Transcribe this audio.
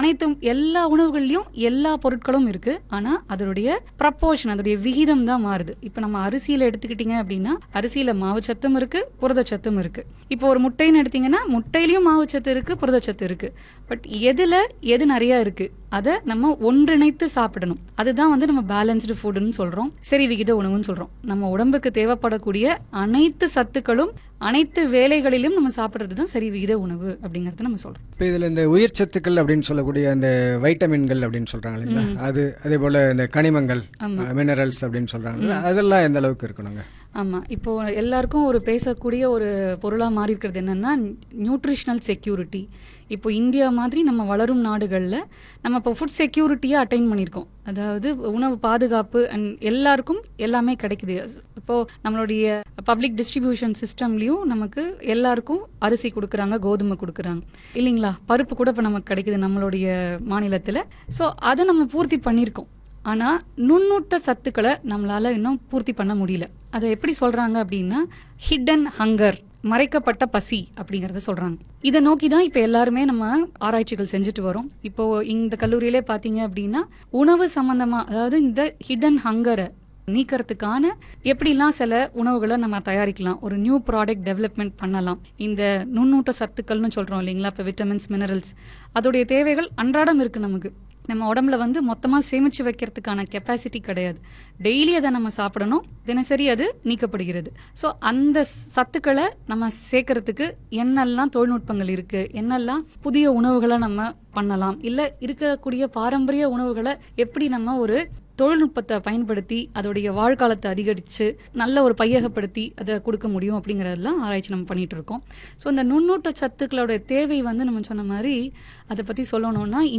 அனைத்தும் எல்லா உணவுகள்லயும் எல்லா பொருட்களும் இருக்கு ஆனா அதனுடைய ப்ரப்போர்ஷன் அதோடைய விகிதம் தான் மாறுது இப்ப நம்ம அரிசியில எடுத்துக்கிட்டீங்க அப்படின்னா அரிசியில மாவுச்சத்தும் இருக்கு புரதச்சத்தும் இருக்கு இப்போ ஒரு முட்டைன்னு எடுத்தீங்கன்னா முட்டையிலயும் மாவுச்சத்து இருக்கு புரதச்சத்து இருக்கு பட் எதுல எது நிறைய இருக்கு அதை நம்ம ஒன்றிணைத்து சாப்பிடணும் அதுதான் வந்து நம்ம பேலன்ஸ்டு ஃபுட்னு சொல்றோம் சரி விகித உணவுன்னு சொல்றோம் நம்ம உடம்புக்கு தேவைப்படக்கூடிய அனைத்து சத்துக்களும் அனைத்து வேலைகளிலும் நம்ம சாப்பிடுறது தான் சரி விகித உணவு அப்படிங்கறத நம்ம சொல்றோம் இப்போ இதில் இந்த உயிர் சத்துக்கள் அப்படின்னு சொல்லக்கூடிய அந்த வைட்டமின்கள் அப்படின்னு சொல்கிறாங்க இல்லைங்களா அது அதே போல் இந்த கனிமங்கள் மினரல்ஸ் அப்படின்னு சொல்கிறாங்க அதெல்லாம் எந்த அளவுக்கு இருக்கணுங்க ஆமா இப்போ எல்லாருக்கும் ஒரு பேசக்கூடிய ஒரு பொருளா மாறி இருக்கிறது என்னன்னா நியூட்ரிஷனல் செக்யூரிட்டி இப்போ இந்தியா மாதிரி நம்ம வளரும் நாடுகள்ல நம்ம இப்போ ஃபுட் செக்யூரிட்டியை அட்டைன் பண்ணியிருக்கோம் அதாவது உணவு பாதுகாப்பு அண்ட் எல்லாருக்கும் எல்லாமே கிடைக்குது இப்போ நம்மளுடைய பப்ளிக் டிஸ்ட்ரிபியூஷன் சிஸ்டம்லயும் நமக்கு எல்லாருக்கும் அரிசி கொடுக்குறாங்க கோதுமை கொடுக்குறாங்க இல்லைங்களா பருப்பு கூட இப்போ நமக்கு கிடைக்குது நம்மளுடைய மாநிலத்துல ஸோ அதை நம்ம பூர்த்தி பண்ணியிருக்கோம் ஆனா நுண்ணூட்ட சத்துக்களை நம்மளால இன்னும் பூர்த்தி பண்ண முடியல அதை எப்படி சொல்றாங்க அப்படின்னா ஹிடன் ஹங்கர் மறைக்கப்பட்ட பசி அப்படிங்கறத சொல்றாங்க இதை நோக்கி தான் இப்ப எல்லாருமே நம்ம ஆராய்ச்சிகள் செஞ்சுட்டு வரோம் இப்போ இந்த கல்லூரியிலே பாத்தீங்க அப்படின்னா உணவு சம்பந்தமா அதாவது இந்த ஹிடன் ஹங்கரை நீக்கிறதுக்கான எப்படிலாம் சில உணவுகளை நம்ம தயாரிக்கலாம் ஒரு நியூ ப்ராடக்ட் டெவலப்மெண்ட் பண்ணலாம் இந்த நுண்ணூட்ட சத்துக்கள்னு சொல்றோம் இல்லைங்களா இப்போ விட்டமின்ஸ் மினரல்ஸ் அதோடைய தேவைகள் அன்றாடம் இருக்கு நமக்கு நம்ம உடம்புல வந்து மொத்தமா சேமிச்சு வைக்கிறதுக்கான கெப்பாசிட்டி கிடையாது டெய்லி அதை நம்ம சாப்பிடணும் தினசரி அது நீக்கப்படுகிறது ஸோ அந்த சத்துக்களை நம்ம சேர்க்கறதுக்கு என்னெல்லாம் தொழில்நுட்பங்கள் இருக்கு என்னெல்லாம் புதிய உணவுகளை நம்ம பண்ணலாம் இல்ல இருக்கக்கூடிய பாரம்பரிய உணவுகளை எப்படி நம்ம ஒரு தொழில்நுட்பத்தை பயன்படுத்தி அதோடைய வாழ்காலத்தை அதிகரித்து நல்ல ஒரு பையகப்படுத்தி அதை கொடுக்க முடியும் அப்படிங்கறதெல்லாம் ஆராய்ச்சி நம்ம பண்ணிட்டு இருக்கோம் ஸோ இந்த நுண்ணூட்ட சத்துக்களோட தேவை வந்து நம்ம சொன்ன மாதிரி அதை பற்றி சொல்லணும்னா